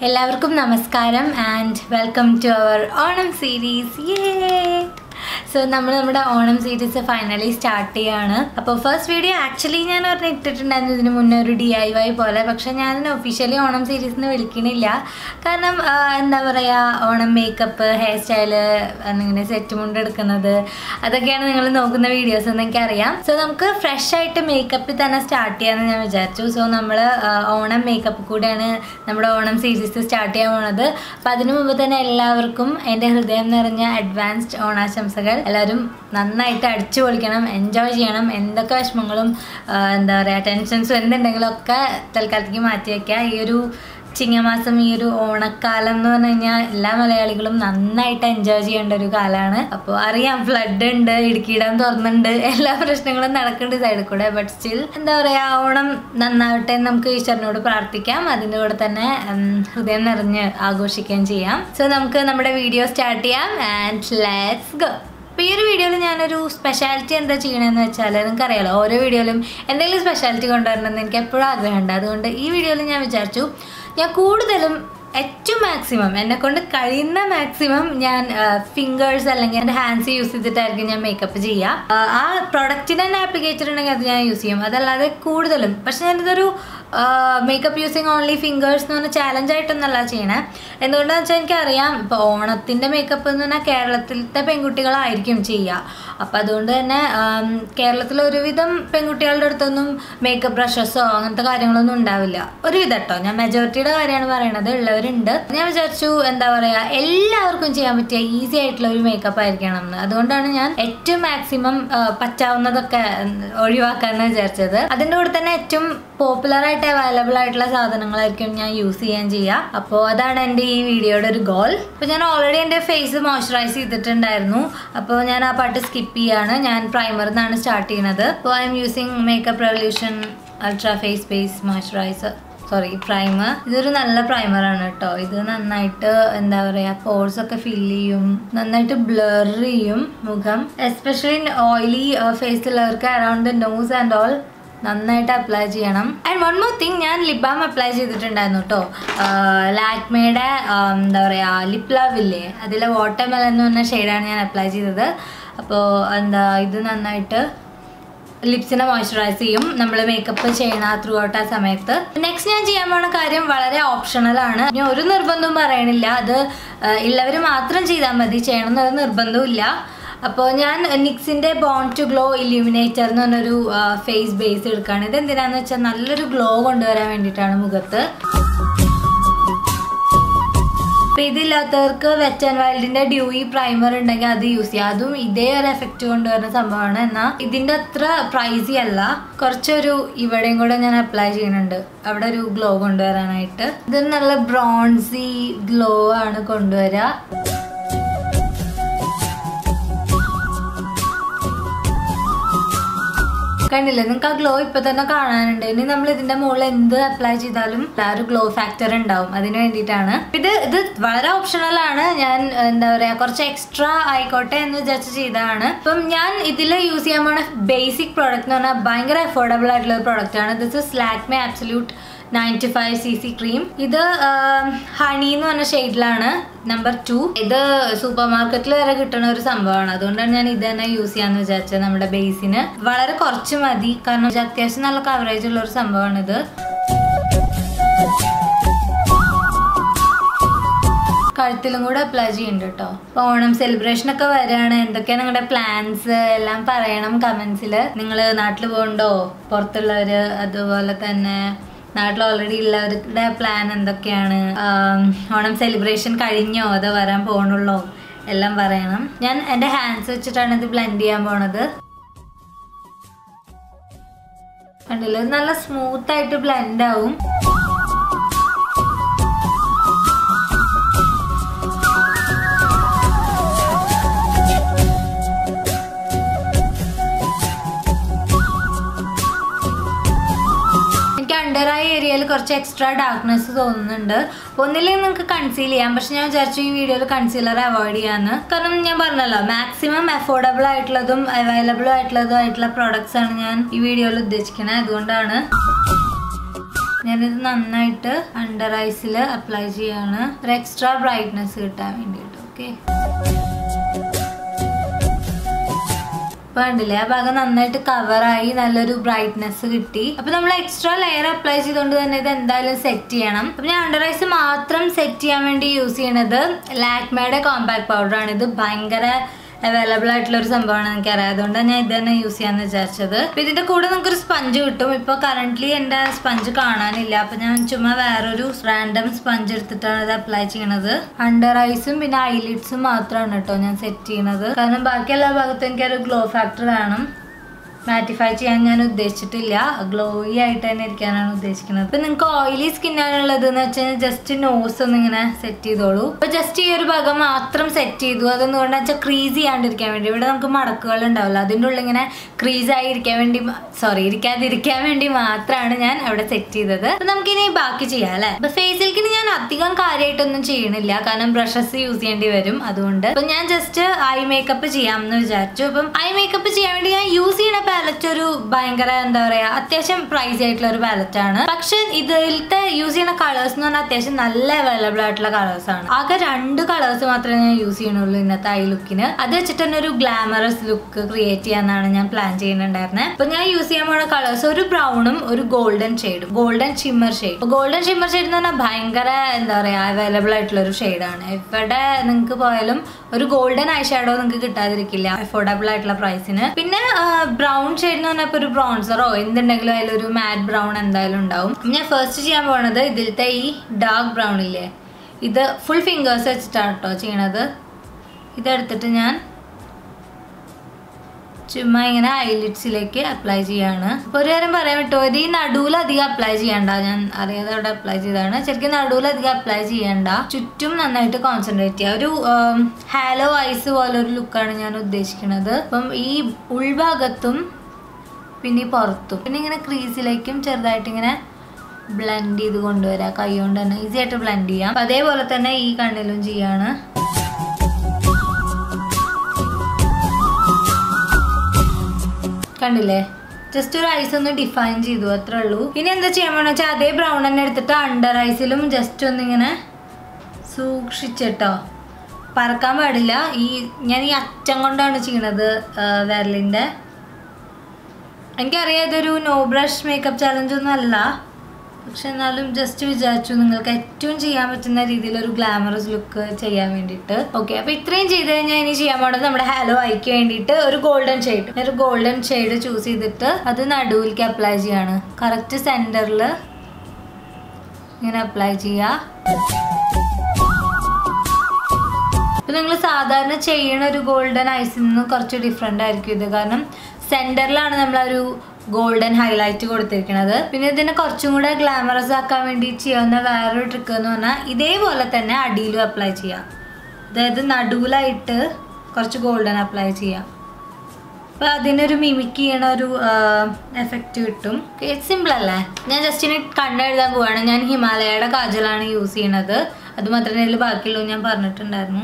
എല്ലാവർക്കും നമസ്കാരം and welcome to our Onam series yeah so നമ്മൾ നമ്മുടെ ഓണം സീരീസ് ഫൈനലി സ്റ്റാർട്ട് ചെയ്യാണ് അപ്പോൾ ഫസ്റ്റ് വീഡിയോ ആക്ച്വലി ഞാൻ പറഞ്ഞ ഇട്ടിട്ടുണ്ടായിരുന്നു ഇതിന് മുന്നേ ഒരു ഡി ഐ വൈ പോലെ പക്ഷെ ഞാൻ ഒഫീഷ്യലി ഓണം സീരീസ് എന്ന് വിളിക്കണില്ല കാരണം ആ, എന്താ പറയുക ഓണം മേക്കപ്പ് ഹെയർ സ്റ്റൈല് എന്നിങ്ങനെ സെറ്റ് മുണ്ട് എടുക്കുന്നത് അതൊക്കെയാണ് നിങ്ങൾ നോക്കുന്ന വീഡിയോസ് എന്ന് എനിക്കറിയാം സോ നമുക്ക് ഫ്രഷ് ആയിട്ട് മേക്കപ്പിൽ തന്നെ സ്റ്റാർട്ട് ചെയ്യാമെന്ന് ഞാൻ വിചാരിച്ചു സോ നമ്മൾ ഓണം മേക്കപ്പ് കൂടെയാണ് നമ്മുടെ ഓണം സീരീസ് സ്റ്റാർട്ട് ചെയ്യാൻ പോണത് അപ്പം അതിനു മുമ്പ് തന്നെ എല്ലാവർക്കും എൻ്റെ ഹൃദയം നിറഞ്ഞ അഡ്വാൻസ്ഡ് ഓണാശംസകൾ എല്ലാവരും നന്നായിട്ട് അടിച്ചു പൊളിക്കണം എൻജോയ് ചെയ്യണം എന്തൊക്കെ വിഷമങ്ങളും ആ, എന്താ പറയുക ടെൻഷൻസും എന്തുണ്ടെങ്കിലും ഒക്കെ തൽക്കാലത്തേക്ക് മാറ്റി വയ്ക്കുക ഈ ഒരു ചിങ്ങമാസം ഈ ഒരു ഓണക്കാലം എന്ന് പറഞ്ഞു കഴിഞ്ഞാൽ എല്ലാ മലയാളികളും നന്നായിട്ട് എൻജോയ് ചെയ്യേണ്ട ഒരു കാലമാണ് അപ്പോൾ അറിയാം ഫ്ലഡ് ഉണ്ട് ഇടുക്കി ഡാം തുറന്നുണ്ട് എല്ലാ പ്രശ്നങ്ങളും നടക്കുന്നുണ്ട് സൈഡിൽ കൂടെ ബട്ട് സ്റ്റിൽ എന്താ പറയുക ഓണം നന്നാവട്ടെ എന്ന് നമുക്ക് ഈശ്വരനോട് പ്രാർത്ഥിക്കാം അതിൻ്റെ കൂടെ തന്നെ ഉം, ഹൃദയം നിറഞ്ഞ് ആഘോഷിക്കുകയും ചെയ്യാം സോ നമുക്ക് നമ്മുടെ വീഡിയോ സ്റ്റാർട്ട് ചെയ്യാം ആൻഡ് ലെറ്റ്സ് ഗോ അപ്പോൾ ഈ ഒരു വീഡിയോയിൽ ഞാനൊരു സ്പെഷ്യാലിറ്റി എന്താ ചെയ്യണമെന്ന് വെച്ചാൽ നിങ്ങൾക്കറിയാലോ ഓരോ വീഡിയോയിലും എന്തെങ്കിലും സ്പെഷ്യാലിറ്റി കൊണ്ടുവരണമെന്ന് എനിക്ക് എപ്പോഴും ആഗ്രഹമുണ്ട് അതുകൊണ്ട് ഈ വീഡിയോയിൽ ഞാൻ വിചാരിച്ചു ഞാൻ കൂടുതലും ഏറ്റവും മാക്സിമം എന്നെ കൊണ്ട് കഴിയുന്ന മാക്സിമം ഞാൻ ഫിംഗേഴ്സ് അല്ലെങ്കിൽ എൻ്റെ ഹാൻഡ്സ് യൂസ് ചെയ്തിട്ടായിരിക്കും ഞാൻ മേക്കപ്പ് ചെയ്യുക ആ, ആ പ്രൊഡക്റ്റിന് തന്നെ ആപ്ലിക്കേറ്റർ ഉണ്ടെങ്കിൽ അത് ഞാൻ യൂസ് ചെയ്യും അതല്ലാതെ കൂടുതലും പക്ഷെ ഞാനിതൊരു മേക്കപ്പ് യൂസിങ് ഓൺലി ഫിംഗേഴ്സ് എന്ന് പറഞ്ഞ ചാലഞ്ച് ആയിട്ടൊന്നല്ല ചെയ്യണേ എന്തുകൊണ്ടാണെന്ന് വെച്ചാൽ എനിക്കറിയാം ഇപ്പോൾ ഓണത്തിൻ്റെ മേക്കപ്പ് എന്ന് പറഞ്ഞാൽ കേരളത്തിലത്തെ പെൺകുട്ടികളായിരിക്കും ചെയ്യുക അപ്പം അതുകൊണ്ട് തന്നെ ആം, കേരളത്തിലെ ഒരുവിധം പെൺകുട്ടികളുടെ അടുത്തൊന്നും മേക്കപ്പ് ബ്രഷസോ അങ്ങനത്തെ കാര്യങ്ങളൊന്നും ഉണ്ടാവില്ല ഒരുവിധം കേട്ടോ ഞാൻ മെജോറിറ്റിയുടെ കാര്യമാണ് പറയണത് ഉള്ളവരുണ്ട് ഞാൻ വിചാരിച്ചു എന്താ പറയുക എല്ലാവർക്കും ചെയ്യാൻ പറ്റിയ ഈസി ആയിട്ടുള്ള ഒരു മേക്കപ്പ് ആയിരിക്കണം എന്ന് അതുകൊണ്ടാണ് ഞാൻ ഏറ്റവും മാക്സിമം പറ്റാവുന്നതൊക്കെ ഉം, ഒഴിവാക്കാന്ന് വിചാരിച്ചത് അതിൻ്റെ കൂടെ തന്നെ ഏറ്റവും പോപ്പുലർ ആയിട്ട് അവൈലബിൾ ആയിട്ടുള്ള സാധനങ്ങളായിരിക്കും ഞാൻ യൂസ് ചെയ്യാൻ ചെയ്യുക അപ്പോൾ അതാണ് എൻ്റെ ഈ വീഡിയോയുടെ ഒരു ഗോൾ അപ്പോൾ ഞാൻ ഓൾറെഡി എൻ്റെ ഫേസ് മോയ്സ്ചറൈസ് ചെയ്തിട്ടുണ്ടായിരുന്നു അപ്പോൾ ഞാൻ ആ പാട്ട് സ്കിപ്പ് ചെയ്യാണ് ഞാൻ പ്രൈമറിൽ നിന്നാണ് സ്റ്റാർട്ട് ചെയ്യുന്നത് അപ്പോൾ I am using Makeup Revolution ultra face base moisturiser sorry primer ഇതൊരു നല്ല പ്രൈമറാണ് കേട്ടോ ഇത് നന്നായിട്ട് എന്താ പറയുക പോർസ് ഒക്കെ ഫില്ല് ചെയ്യും നന്നായിട്ട് ബ്ലർ ചെയ്യും മുഖം എസ്പെഷ്യലി ഓയിലി ഫേസ് ഉള്ളവർക്ക് around the nose and all നന്നായിട്ട് അപ്ലൈ ചെയ്യണം ആൻഡ് വൺ മോർ തിങ് ഞാൻ ലിപ് ബാം അപ്ലൈ ചെയ്തിട്ടുണ്ടായിരുന്നു കേട്ടോ ലാക്മയുടെ എന്താ പറയുക ലിപ് ലവ് ഇല്ലേ അതിലെ വാട്ടർ മെലൻ എന്ന് പറഞ്ഞ ഷെയ്ഡാണ് ഞാൻ അപ്ലൈ ചെയ്തത് അപ്പോൾ എന്താ ഇത് നന്നായിട്ട് ലിപ്സിനെ മോയ്സ്ചറൈസ് ചെയ്യും നമ്മൾ മേക്കപ്പ് ചെയ്യണ ത്രൂ ഔട്ട് ആ സമയത്ത് നെക്സ്റ്റ് ഞാൻ ചെയ്യാൻ പോണ കാര്യം വളരെ ഓപ്ഷണൽ ആണ് ഞാൻ ഒരു നിർബന്ധവും പറയണില്ല അത് ഉള്ളവർ മാത്രം ചെയ്താൽ മതി ചെയ്യണം എന്നൊരു നിർബന്ധവും ഇല്ല അപ്പോൾ ഞാൻ നിക്സിൻ്റെ ബോൺ ടു ഗ്ലോ ഇല്യൂമിനേറ്റർ എന്ന് പറഞ്ഞൊരു ഫേസ് ബേസ് എടുക്കുകയാണ് ഇത് എന്തിനാന്ന് വെച്ചാൽ നല്ലൊരു ഗ്ലോ കൊണ്ടുവരാൻ വേണ്ടിയിട്ടാണ് മുഖത്ത് അപ്പൊ ഇതില്ലാത്തവർക്ക് വെറ്റ് ആൻഡ് വൈൽഡിന്റെ ഡ്യൂയി പ്രൈമർ ഉണ്ടെങ്കിൽ അത് യൂസ് ചെയ്യാം അതും ഇതേ ഒരു എഫക്റ്റ് കൊണ്ടുവരുന്ന സംഭവമാണ് എന്നാൽ ഇതിന്റെ അത്ര പ്രൈസി അല്ല കുറച്ചൊരു ഇവിടെയും കൂടെ ഞാൻ അപ്ലൈ ചെയ്യുന്നുണ്ട് അവിടെ ഒരു ഗ്ലോ കൊണ്ടുവരാനായിട്ട് ഇത് നല്ല ബ്രോൺസി ഗ്ലോ ആണ് കൊണ്ടുവരിക കണ്ടില്ലേ നിങ്ങൾക്ക് ആ ഗ്ലോ ഇപ്പൊ തന്നെ കാണാനുണ്ട് ഇനി നമ്മൾ ഇതിന്റെ മുകളിൽ എന്ത് അപ്ലൈ ചെയ്താലും ആ ഒരു ഗ്ലോ ഫാക്ടർ ഉണ്ടാവും അതിന് വേണ്ടിയിട്ടാണ് ഇത് ഇത് വളരെ ഓപ്ഷണൽ ആണ് ഞാൻ എന്താ പറയാ കുറച്ച് എക്സ്ട്രാ ആയിക്കോട്ടെ എന്ന് വിചാരിച്ച് ചെയ്തതാണ് ഇപ്പം ഞാൻ ഇതിൽ യൂസ് ചെയ്യാൻ പോണ ബേസിക് പ്രോഡക്റ്റ് എന്ന് പറഞ്ഞാൽ ഭയങ്കര അഫോർഡബിൾ ആയിട്ടുള്ള ഒരു പ്രോഡക്റ്റ് ആണ് this is Lakme absolute ninety five CC സി ക്രീം ഇത് ഹണി എന്ന് പറഞ്ഞ ഷെയ്ഡിലാണ് നമ്പർ ടു ഇത് സൂപ്പർ മാർക്കറ്റിൽ വരെ കിട്ടുന്ന ഒരു സംഭവമാണ് അതുകൊണ്ടാണ് ഞാൻ ഇത് തന്നെ യൂസ് ചെയ്യാന്ന് വിചാരിച്ചത് നമ്മുടെ ബേസിന് വളരെ കുറച്ച് മതി കാരണം ഇത് അത്യാവശ്യം നല്ല കവറേജ് ഉള്ള ഒരു സംഭവമാണ് ഇത് കഴുത്തിലും കൂടെ അപ്ലൈ ചെയ്യുന്നുണ്ട് കേട്ടോ അപ്പൊ ഓണം സെലിബ്രേഷൻ ഒക്കെ വരികയാണ് എന്തൊക്കെയാണ് നിങ്ങളുടെ പ്ലാൻസ് എല്ലാം പറയണം കമന്റ്സിൽ നിങ്ങൾ നാട്ടിൽ പോകണ്ടോ പുറത്തുള്ളവര് അതുപോലെ തന്നെ നാട്ടിൽ ഓൾറെഡി ഉള്ളവരുടെ പ്ലാൻ എന്തൊക്കെയാണ് ആം, ഓണം സെലിബ്രേഷൻ കഴിഞ്ഞോ അതോ വരാൻ പോകണുള്ളോ എല്ലാം പറയണം ഞാൻ എൻ്റെ ഹാൻഡ്സ് വെച്ചിട്ടാണ് ഇത് ബ്ലെൻഡ് ചെയ്യാൻ പോണത് കണ്ടില്ലേ ഇത് നല്ല സ്മൂത്ത് ആയിട്ട് ബ്ലെൻഡ് ആവും എനിക്ക് അണ്ടർ ഐ ഏരിയയിൽ കുറച്ച് എക്സ്ട്രാ ഡാർക്ക്നെസ് തോന്നുന്നുണ്ട് അപ്പോൾ ഒന്നില്ലെങ്കിൽ നിങ്ങൾക്ക് കൺസീൽ ചെയ്യാം പക്ഷെ ഞാൻ വിചാരിച്ചു ഈ വീഡിയോയിൽ കൺസീലർ അവോയ്ഡ് ചെയ്യാന്ന് കാരണം ഞാൻ പറഞ്ഞല്ലോ മാക്സിമം അഫോർഡബിൾ ആയിട്ടുള്ളതും അവൈലബിൾ ആയിട്ടുള്ളതും ആയിട്ടുള്ള പ്രോഡക്ട്സ് ആണ് ഞാൻ ഈ വീഡിയോയിൽ ഉദ്ദേശിക്കുന്നത് അതുകൊണ്ടാണ് ഞാനിത് നന്നായിട്ട് അണ്ടർ ഐസിൽ അപ്ലൈ ചെയ്യാണ് ഒരു എക്സ്ട്രാ ബ്രൈറ്റ്നെസ് കിട്ടാൻ വേണ്ടിയിട്ട് ഓക്കെ ഇപ്പൊ കണ്ടില്ലേ ആ ഭാഗം നന്നായിട്ട് കവറായി നല്ലൊരു ബ്രൈറ്റ്നെസ് കിട്ടി അപ്പൊ നമ്മൾ എക്സ്ട്രാ ലെയർ അപ്ലൈ ചെയ്തുകൊണ്ട് തന്നെ ഇത് എന്തായാലും സെറ്റ് ചെയ്യണം അപ്പൊ ഞാൻ അണ്ടർ ഐസ് മാത്രം സെറ്റ് ചെയ്യാൻ വേണ്ടി യൂസ് ചെയ്യണത് ലാക്മേയുടെ കോമ്പാക്ട് പൗഡർ ആണ് ഇത് ഭയങ്കര അവൈലബിൾ ആയിട്ടുള്ള ഒരു സംഭവമാണ് എനിക്ക് അറിയാം അതുകൊണ്ട് ഞാൻ ഇത് തന്നെ യൂസ് ചെയ്യാന്ന് വിചാരിച്ചത് അപ്പൊ ഇതിന്റെ കൂടെ നമുക്ക് ഒരു സ്പഞ്ച് കിട്ടും ഇപ്പൊ കറന്റ്ലി എന്റെ സ്പഞ്ച് കാണാനില്ല അപ്പൊ ഞാൻ ചുമ്മാ വേറൊരു റാൻഡം സ്പഞ്ച് എടുത്തിട്ടാണ് ഇത് അപ്ലൈ ചെയ്യണത് അണ്ടർ ഐസും പിന്നെ ഐലിഡ്സും മാത്രമാണ് കേട്ടോ ഞാൻ സെറ്റ് ചെയ്യണത് കാരണം ബാക്കി എല്ലാ ഭാഗത്തും എനിക്കൊരു ഗ്ലോ ഫാക്ടർ വേണം മാറ്റിഫൈ ചെയ്യാൻ ഞാൻ ഉദ്ദേശിച്ചിട്ടില്ല ഗ്ലോയി ആയിട്ട് തന്നെ ഇരിക്കാനാണ് ഉദ്ദേശിക്കുന്നത് ഇപ്പൊ നിങ്ങൾക്ക് ഓയിലി സ്കിന്നാണുള്ളത് എന്ന് വെച്ചാൽ ജസ്റ്റ് നോസ് ഒന്ന് ഇങ്ങനെ സെറ്റ് ചെയ്തോളൂ അപ്പൊ ജസ്റ്റ് ഈ ഒരു ഭാഗം മാത്രം സെറ്റ് ചെയ്തു അതെന്തുകൊണ്ട് വെച്ചാൽ ക്രീസ് ചെയ്യാണ്ടിരിക്കാൻ വേണ്ടി ഇവിടെ നമുക്ക് മടക്കുകൾ ഉണ്ടാവില്ല അതിൻ്റെ ഉള്ളിൽ ഇങ്ങനെ ക്രീസ് ആയി ഇരിക്കാൻ വേണ്ടി സോറി ഇരിക്കാതിരിക്കാൻ വേണ്ടി മാത്രമാണ് ഞാൻ അവിടെ സെറ്റ് ചെയ്തത് അപ്പൊ നമുക്കിനി ബാക്കി ചെയ്യാം അല്ലെ അപ്പൊ ഫേസിൽക്കിന് ഞാൻ അധികം കാര്യമായിട്ടൊന്നും ചെയ്യണില്ല കാരണം ബ്രഷസ് യൂസ് ചെയ്യേണ്ടി വരും അതുകൊണ്ട് അപ്പൊ ഞാൻ ജസ്റ്റ് ഐ മേക്കപ്പ് ചെയ്യാം എന്ന് വിചാരിച്ചു അപ്പം ഐ മേക്കപ്പ് ചെയ്യാൻ വേണ്ടി ഞാൻ യൂസ് ചെയ്യണ പാലറ്റ് ഒരു ഭയങ്കര എന്താ പറയാ അത്യാവശ്യം പ്രൈസ് ആയിട്ടുള്ള ഒരു പാലറ്റ് ആണ് പക്ഷെ ഇതിലത്തെ യൂസ് ചെയ്യുന്ന കളേഴ്സ് എന്ന് പറഞ്ഞാൽ അത്യാവശ്യം നല്ല അവൈലബിൾ ആയിട്ടുള്ള കളേഴ്സ് ആണ് ആകെ രണ്ട് കളേഴ്സ് മാത്രമേ ഞാൻ യൂസ് ചെയ്യണുള്ളൂ ഇന്നത്തെ ഐ ലുക്കിന് അത് വെച്ചിട്ട് തന്നെ ഒരു ഗ്ലാമറസ് ലുക്ക് ക്രിയേറ്റ് ചെയ്യാന്നാണ് ഞാൻ പ്ലാൻ ചെയ്യുന്നുണ്ടായിരുന്നത് അപ്പൊ ഞാൻ യൂസ് ചെയ്യാൻ പോണ കളേഴ്സ് ഒരു ബ്രൗണും ഒരു ഗോൾഡൻ ഷെയ്ഡും golden shimmer shade golden shimmer shade എന്ന് പറഞ്ഞാൽ ഭയങ്കര എന്താ പറയാ അവൈലബിൾ ആയിട്ടുള്ള ഒരു ഷെയ്ഡാണ് എവിടെ നിങ്ങൾക്ക് പോയാലും ഒരു ഗോൾഡൻ ഐ ഷാഡോ നിങ്ങൾക്ക് കിട്ടാതിരിക്കില്ല അഫോർഡബിൾ ആയിട്ടുള്ള പ്രൈസിന് പിന്നെ ബ്രൗൺ ഷെയ്ഡ് എന്ന് പറഞ്ഞപ്പോൾ ഒരു ബ്രോൺസറോ എന്തുണ്ടെങ്കിലും അതിലൊരു മാറ്റ് ബ്രൗൺ എന്തായാലും ഉണ്ടാവും ഞാൻ ഫസ്റ്റ് ചെയ്യാൻ പോണത് ഇതിലത്തെ ഈ ഡാർക്ക് ബ്രൗൺ ഇല്ലേ ഇത് ഫുൾ ഫിംഗേഴ്സ് വെച്ചിട്ടാണ് കേട്ടോ ചെയ്യണത് ഇതെടുത്തിട്ട് ഞാൻ ചുമ്മാ ഇങ്ങനെ ഐലിഡ്സിലേക്ക് അപ്ലൈ ചെയ്യാണ് അപ്പോൾ ഒരു കാര്യം പറയാൻ പറ്റുമോ ഒരു ഈ നടുവിൽ അധികം അപ്ലൈ ചെയ്യണ്ട ഞാൻ അറിയാതെ അവിടെ അപ്ലൈ ചെയ്തതാണ് ശരിക്കും നടുവിൽ അധികം അപ്ലൈ ചെയ്യണ്ട ചുറ്റും നന്നായിട്ട് കോൺസെൻട്രേറ്റ് ചെയ്യുക ഒരു ഹാലോ ഐസ് പോലെ ഒരു ലുക്കാണ് ഞാൻ ഉദ്ദേശിക്കുന്നത് അപ്പം ഈ ഉൾഭാഗത്തും പിന്നെ ഈ പുറത്തും പിന്നെ ഇങ്ങനെ ക്രീസിലേക്കും ചെറുതായിട്ട് ഇങ്ങനെ ബ്ലെൻഡ് ചെയ്ത് കൊണ്ടുവരാം കൈ കൊണ്ട് തന്നെ ഈസി ആയിട്ട് ബ്ലെൻഡ് ചെയ്യാം അപ്പം അതേപോലെ തന്നെ ഈ കണ്ണിലും ചെയ്യാണ് കണ്ടില്ലേ ജസ്റ്റ് ഒരു ഐസ് ഒന്ന് ഡിഫൈൻ ചെയ്തു അത്രേ ഉള്ളൂ ഇനി എന്താ ചെയ്യാൻ പോണെന്ന് വെച്ചാൽ അതേ ബ്രൗൺ തന്നെ എടുത്തിട്ട് അണ്ടർ ഐസിലും ജസ്റ്റ് ഒന്നിങ്ങനെ സൂക്ഷിച്ചിട്ടോ പറക്കാൻ പാടില്ല ഈ ഞാൻ ഈ അറ്റം കൊണ്ടാണ് ചെയ്യണത് വിരലിൻ്റെ എനിക്കറിയാം ഇതൊരു നോ ബ്രഷ് മേക്കപ്പ് ചാലഞ്ച് ഒന്നും അല്ല പക്ഷെ എന്നാലും ജസ്റ്റ് വിചാരിച്ചു നിങ്ങൾക്ക് ഏറ്റവും ചെയ്യാൻ പറ്റുന്ന രീതിയിൽ ഒരു ഗ്ലാമറസ് ലുക്ക് ചെയ്യാൻ വേണ്ടിയിട്ട് ഓക്കെ അപ്പൊ ഇത്രയും ചെയ്ത് കഴിഞ്ഞാൽ ഇനി ചെയ്യാൻ പോണത് നമ്മുടെ ഹാലോ ഐക്ക് വേണ്ടിയിട്ട് ഒരു ഗോൾഡൻ ഷെയ്ഡ് ഒരു ഗോൾഡൻ ഷെയ്ഡ് ചൂസ് ചെയ്തിട്ട് അത് നടുവിലേക്ക് അപ്ലൈ ചെയ്യാണ് കറക്റ്റ് സെന്ററിൽ ഇങ്ങനെ അപ്ലൈ ചെയ്യുക ഇപ്പൊ നിങ്ങൾ സാധാരണ ചെയ്യണ ഒരു ഗോൾഡൻ ഐസിൽ നിന്ന് കുറച്ച് ഡിഫറെൻ്റ് ആയിരിക്കും ഇത് കാരണം സെന്ററിലാണ് നമ്മൾ ഒരു ഗോൾഡൻ ഹൈലൈറ്റ് കൊടുത്തിരിക്കുന്നത് പിന്നെ ഇതിനെ കുറച്ചും കൂടെ ഗ്ലാമറസ് ആക്കാൻ വേണ്ടി ചെയ്യാവുന്ന വേറൊരു ട്രിക്ക് എന്ന് പറഞ്ഞാൽ ഇതേപോലെ തന്നെ അടിയിലും അപ്ലൈ ചെയ്യാം അതായത് നടുവിലായിട്ട് കുറച്ച് ഗോൾഡൻ അപ്ലൈ ചെയ്യാം അപ്പോൾ അതിനൊരു മിമിക് ചെയ്യണ ഒരു എഫക്റ്റ് കിട്ടും സിമ്പിൾ അല്ലേ ഞാൻ ജസ്റ്റ് ഇനി കണ്ണെഴുതാൻ പോവാണ് ഞാൻ ഹിമാലയയുടെ കാജലാണ് യൂസ് ചെയ്യണത് അത് മാത്രമേ ഇതിൽ ബാക്കിയുള്ളൂ ഞാൻ പറഞ്ഞിട്ടുണ്ടായിരുന്നു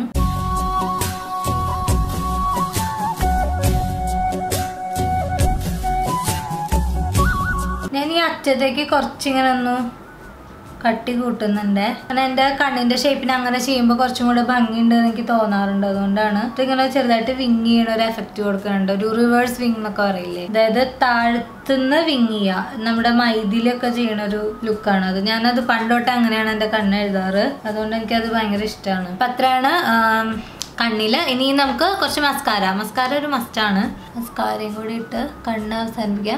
ഞാൻ ഈ അറ്റത്തേക്ക് കുറച്ചിങ്ങനെ ഒന്ന് കട്ടി കൂട്ടുന്നുണ്ട് കാരണം എൻ്റെ കണ്ണിൻ്റെ ഷേപ്പിന് അങ്ങനെ ചെയ്യുമ്പോൾ കുറച്ചും കൂടെ ഭംഗിയുണ്ട് എന്ന് എനിക്ക് തോന്നാറുണ്ട് അതുകൊണ്ടാണ് ഇങ്ങനെ ചെറുതായിട്ട് വിങ് ചെയ്യണ ഒരു എഫക്റ്റ് കൊടുക്കുന്നുണ്ട് ഒരു റിവേഴ്സ് വിങ് എന്നൊക്കെ പറയില്ലേ അതായത് താഴത്തുനിന്ന് വിങ് ചെയ്യുക നമ്മുടെ മൈദിലൊക്കെ ചെയ്യണ ഒരു ലുക്കാണ് അത് ഞാനത് പണ്ടോട്ട് അങ്ങനെയാണ് എൻ്റെ കണ്ണ് എഴുതാറ് അതുകൊണ്ട് എനിക്കത് ഭയങ്കര ഇഷ്ടമാണ് അപ്പം അത്രയാണ് കണ്ണിൽ ഇനി നമുക്ക് കുറച്ച് മസ്കാര മസ്കാര ഒരു മസ്റ്റാണ് മസ്കാരയും കൂടി ഇട്ട് കണ്ണ് അവസാനിപ്പിക്കാം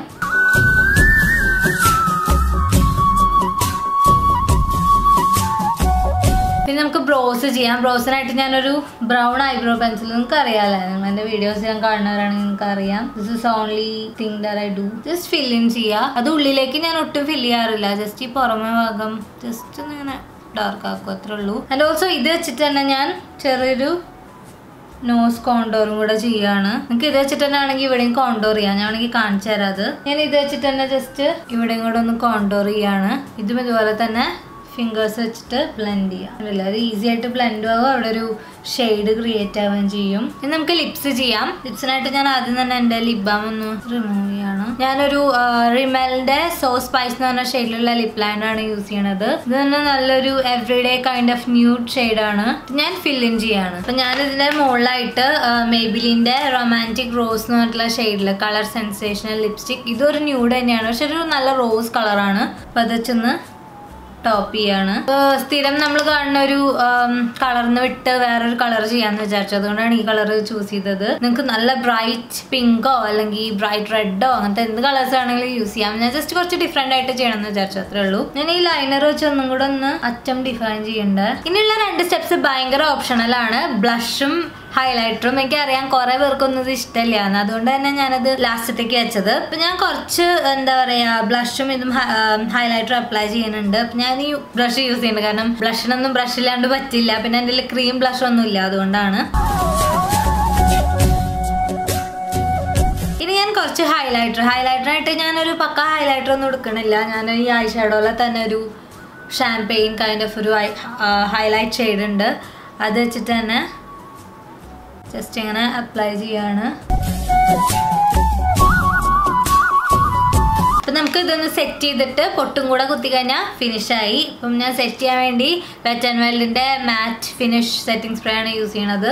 പിന്നെ നമുക്ക് ബ്രോസ് ചെയ്യാം ബ്രോസിനായിട്ട് ഞാനൊരു ബ്രൗൺ ഐബ്രോ പെൻസിൽ നിങ്ങൾക്ക് അറിയാമല്ലേ നിങ്ങൾ എൻ്റെ വീഡിയോസ് ഞാൻ കാണുന്നവരാണെങ്കിൽ നിങ്ങൾക്ക് അറിയാം this is only thing that I do just fill in ചെയ്യുക അത് ഉള്ളിലേക്ക് ഞാൻ ഒട്ടും ഫിൽ ചെയ്യാറില്ല ജസ്റ്റ് ഈ പുറമെ ഭാഗം ജസ്റ്റ് ഒന്ന് ഇങ്ങനെ ഡാർക്ക് ആക്കും അത്രേ ഉള്ളൂ ആൻഡ് ഓൾസോ ഇത് വെച്ചിട്ട് തന്നെ ഞാൻ ചെറിയൊരു നോസ് കോണ്ടോറും കൂടെ ചെയ്യാണ് നിങ്ങൾക്ക് ഇത് വെച്ചിട്ട് തന്നെ ആണെങ്കിൽ ഇവിടെയും കോണ്ടോർ ചെയ്യാം ഞാൻ ആണെങ്കിൽ കാണിച്ചു തരാം അത് ഞാൻ ഇത് വെച്ചിട്ട് തന്നെ ജസ്റ്റ് ഇവിടെയും കൂടെ ഒന്ന് കോണ്ടോർ ചെയ്യാണ് ഇതും ഇതുപോലെ തന്നെ ഫിംഗേഴ്സ് വെച്ചിട്ട് ബ്ലെൻഡ് ചെയ്യാം അല്ല അത് ഈസി ആയിട്ട് ബ്ലെൻഡ് ആവും അവിടെ ഒരു ഷെയ്ഡ് ക്രിയേറ്റ് ആവുകയും ചെയ്യും ഇനി നമുക്ക് ലിപ്സ് ചെയ്യാം ലിപ്സിനായിട്ട് ഞാൻ ആദ്യം തന്നെ എൻ്റെ ലിപ് ബാം ഒന്ന് റിമൂവ് ചെയ്യാണ് ഞാനൊരു റിമലിന്റെ സോ സ്പൈസ് എന്ന് പറഞ്ഞ ഷെയ്ഡിലുള്ള ലിപ് ലൈനർ ആണ് യൂസ് ചെയ്യണത് ഇത് തന്നെ നല്ലൊരു എവറിഡേ കൈൻഡ് ഓഫ് ന്യൂഡ് ഷെയ്ഡാണ് ഞാൻ ഫിൽ ഇൻ ചെയ്യാണ് അപ്പൊ ഞാൻ ഇതിന്റെ മുകളിലായിട്ട് മേബിലിന്റെ റൊമാൻറ്റിക് റോസ് എന്ന് പറഞ്ഞിട്ടുള്ള ഷെയ്ഡിൽ കളർ സെൻസേഷണൽ ലിപ്സ്റ്റിക് ഇതൊരു ന്യൂഡ് തന്നെയാണ് പക്ഷെ ഒരു നല്ല റോസ് കളറാണ് അപ്പൊ അത് വെച്ചൊന്ന് ടോപ്പ് ചെയ്യാണ് ഇപ്പൊ സ്ഥിരം നമ്മൾ കാണുന്ന ഒരു കളറിന്ന് വിട്ട് വേറൊരു കളർ ചെയ്യാന്ന് വിചാരിച്ചു അതുകൊണ്ടാണ് ഈ കളർ ചൂസ് ചെയ്തത് നിങ്ങൾക്ക് നല്ല ബ്രൈറ്റ് പിങ്കോ അല്ലെങ്കിൽ ബ്രൈറ്റ് റെഡോ അങ്ങനത്തെ എന്ത് കളേഴ്സ് ആണെങ്കിലും യൂസ് ചെയ്യാം ഞാൻ ജസ്റ്റ് കുറച്ച് ഡിഫറെന്റ് ആയിട്ട് ചെയ്യണം എന്ന് വിചാരിച്ചു അത്രേ ഉള്ളൂ ഞാൻ ഈ ലൈനർ വെച്ച് ഒന്നും കൂടെ ഒന്ന് അറ്റം ഡിഫൈൻ ചെയ്യണ്ട ഇനിയുള്ള രണ്ട് സ്റ്റെപ്സ് ഭയങ്കര ഓപ്ഷണലാണ് ബ്ലഷും ഹൈലൈറ്ററും എനിക്ക് അറിയാം കുറെ പേർക്കൊന്നും ഇത് ഇഷ്ടമില്ല എന്ന് അതുകൊണ്ട് തന്നെ ഞാനത് ലാസ്റ്റത്തേക്ക് വെച്ചത് അപ്പൊ ഞാൻ കുറച്ച് എന്താ പറയാ ബ്ലഷും ഇതും ഹൈലൈറ്ററും അപ്ലൈ ചെയ്യുന്നുണ്ട് അപ്പൊ ഞാൻ ഈ ബ്രഷ് യൂസ് ചെയ്യുന്നുണ്ട് കാരണം ബ്ലഷിനൊന്നും ബ്രഷ് ഇല്ലാണ്ട് പറ്റില്ല പിന്നെ എൻ്റെ ക്രീം ബ്ലഷ് ഒന്നും ഇല്ല അതുകൊണ്ടാണ് ഇനി ഞാൻ കുറച്ച് ഹൈലൈറ്റർ ഹൈലൈറ്ററായിട്ട് ഞാനൊരു പക്ക ഹൈലൈറ്റർ ഒന്നും എടുക്കണില്ല ഞാൻ ഈ ഐ ഷാഡോയിലെ തന്നെ ഒരു ഷാംപെയിൻ കൈൻഡ് ഓഫ് ഒരു ഹൈലൈറ്റ് ഷെയ്ഡ് ഉണ്ട് അത് വെച്ചിട്ട് തന്നെ ജസ്റ്റ് ഇങ്ങനെ അപ്ലൈ ചെയ്യാണ് അപ്പം നമുക്ക് ഇതൊന്ന് സെറ്റ് ചെയ്തിട്ട് പൊട്ടും കൂടെ കുത്തി കഴിഞ്ഞാൽ ഫിനിഷായി അപ്പം ഞാൻ സെറ്റ് ചെയ്യാൻ വേണ്ടി വെറ്റ് ആൻഡ് വെൽഡിൻ്റെ മാറ്റ് ഫിനിഷ് സെറ്റിംഗ് സ്പ്രേ ആണ് യൂസ് ചെയ്യണത്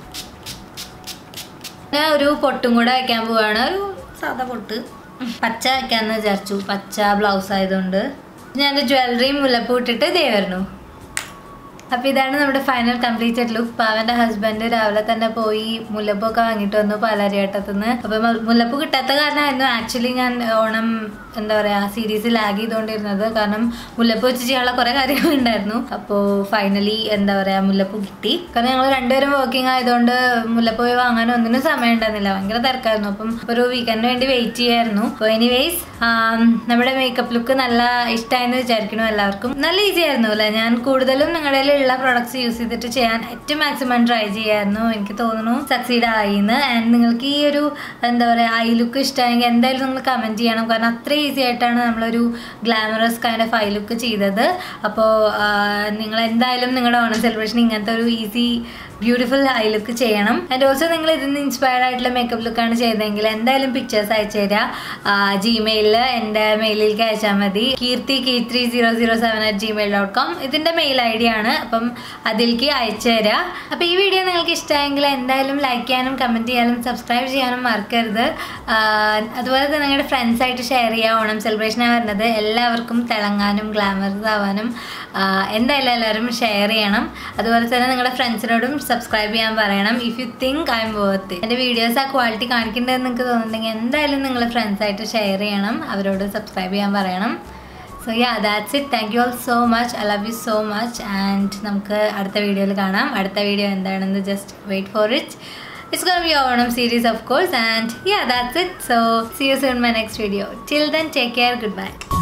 ഞാൻ ഒരു പൊട്ടും കൂടെ വയ്ക്കാൻ പോവാണ് ഒരു സാധാ പൊട്ട് പച്ച വയ്ക്കാന്ന് വിചാരിച്ചു പച്ച ബ്ലൗസ് ആയതുകൊണ്ട് ഞാൻ ജ്വല്ലറി മുല്ലപ്പൂ ഇട്ടിട്ട് ദേ വരുന്നു അപ്പൊ ഇതാണ് നമ്മുടെ ഫൈനൽ കംപ്ലീറ്റഡ് ലുക്ക് പാവന്റെ ഹസ്ബൻഡ് രാവിലെ തന്നെ പോയി മുല്ലപ്പൂ ഒക്കെ വാങ്ങിട്ട് വന്നു പാലാരിയാട്ടത്തുനിന്ന് അപ്പൊ മ- മുല്ലപ്പൂ കിട്ടാത്ത കാരണമായിരുന്നു ആക്ച്വലി ഞാൻ ഓണം എന്താ പറയാ സീരീസ് ലാഗ് ചെയ്തുകൊണ്ടിരുന്നത് കാരണം മുല്ലപ്പൂ വെച്ച് ചെയ്യാനുള്ള കുറെ കാര്യങ്ങൾ ഉണ്ടായിരുന്നു അപ്പോൾ ഫൈനലി എന്താ പറയാ മുല്ലപ്പൂ കിട്ടി കാരണം ഞങ്ങൾ രണ്ടുപേരും വർക്കിംഗ് ആയതുകൊണ്ട് മുല്ലപ്പൂ പോയി വാങ്ങാൻ ഒന്നിനും സമയം ഉണ്ടായിരുന്നില്ല ഭയങ്കര തിരക്കായിരുന്നു അപ്പം ഒരു വീക്കെൻഡിന് വേണ്ടി വെയിറ്റ് ചെയ്യായിരുന്നു അപ്പോൾ എനിവേസ് നമ്മുടെ മേക്കപ്പ് ലുക്ക് നല്ല ഇഷ്ടമായെന്ന് വിചാരിക്കുന്നു എല്ലാവർക്കും നല്ല ഈസി ആയിരുന്നു അല്ലേ ഞാൻ കൂടുതലും നിങ്ങളുടെ ഉള്ള പ്രൊഡക്ട്സ് യൂസ് ചെയ്തിട്ട് ചെയ്യാൻ ഏറ്റവും മാക്സിമം ട്രൈ ചെയ്യായിരുന്നു എനിക്ക് തോന്നുന്നു സക്സീഡ് ആയിന്ന് ആൻഡ് നിങ്ങൾക്ക് ഈ ഒരു എന്താ പറയുക ഐ ലുക്ക് ഇഷ്ടമായെങ്കിൽ എന്തായാലും നിങ്ങൾ കമൻറ്റ് ചെയ്യണം കാരണം അത്ര ഈസി ആയിട്ടാണ് നമ്മളൊരു glamorous kind of eye look ചെയ്തത് അപ്പോൾ നിങ്ങൾ എന്തായാലും നിങ്ങളുടെ ഓണം സെലിബ്രേഷൻ ഇങ്ങനത്തെ ഒരു ഈസി ബ്യൂട്ടിഫുൾ ഐ ലുക്ക് ചെയ്യണം ആൻഡ് ഓൾസോ നിങ്ങൾ ഇതിൽ നിന്ന് ഇൻസ്പയർഡ് ആയിട്ടുള്ള മേക്കപ്പ് ലുക്കാണ് ചെയ്തതെങ്കിൽ എന്തായാലും പിക്ചേഴ്സ് അയച്ചു തരാം ജിമെയിലിൽ എൻ്റെ മെയിലിലേക്ക് അയച്ചാൽ മതി Keerthi key three zero zero seven at Gmail dot com ഇതിൻ്റെ മെയിൽ ഐ ഡി ആണ് അപ്പം അതിലേക്ക് അയച്ചു തരാം അപ്പോൾ ഈ വീഡിയോ നിങ്ങൾക്ക് ഇഷ്ടമായെങ്കിൽ എന്തായാലും ലൈക്ക് ചെയ്യാനും കമൻറ്റ് ചെയ്യാനും സബ്സ്ക്രൈബ് ചെയ്യാനും മറക്കരുത് ആഹ് അതുപോലെ തന്നെ നിങ്ങളുടെ ഫ്രണ്ട്സായിട്ട് ഷെയർ ചെയ്യുക ഓണം സെലിബ്രേഷനാണ് വരുന്നത് എല്ലാവർക്കും തിളങ്ങാനും ഗ്ലാമറസ് ആവാനും ആഹ് എന്തായാലും എല്ലാവരും ഷെയർ ചെയ്യണം അതുപോലെ തന്നെ നിങ്ങളുടെ ഫ്രണ്ട്സിനോടും സബ്സ്ക്രൈബ് ചെയ്യാൻ പറയണം if you think I am worth എൻ്റെ വീഡിയോസ് ആ ക്വാളിറ്റി കാണിക്കേണ്ടതെന്ന് നിങ്ങൾക്ക് തോന്നുന്നുണ്ടെങ്കിൽ എന്തായാലും നിങ്ങൾ ഫ്രണ്ട്സായിട്ട് ഷെയർ ചെയ്യണം അവരോട് സബ്സ്ക്രൈബ് ചെയ്യാൻ പറയണം so ya that's it thank you all so much I love you so much and നമുക്ക് അടുത്ത വീഡിയോയിൽ കാണാം അടുത്ത വീഡിയോ എന്താണെന്ന് just wait for it it's gonna be Onam series of course and ya that's it so see you soon my next video till then take care good by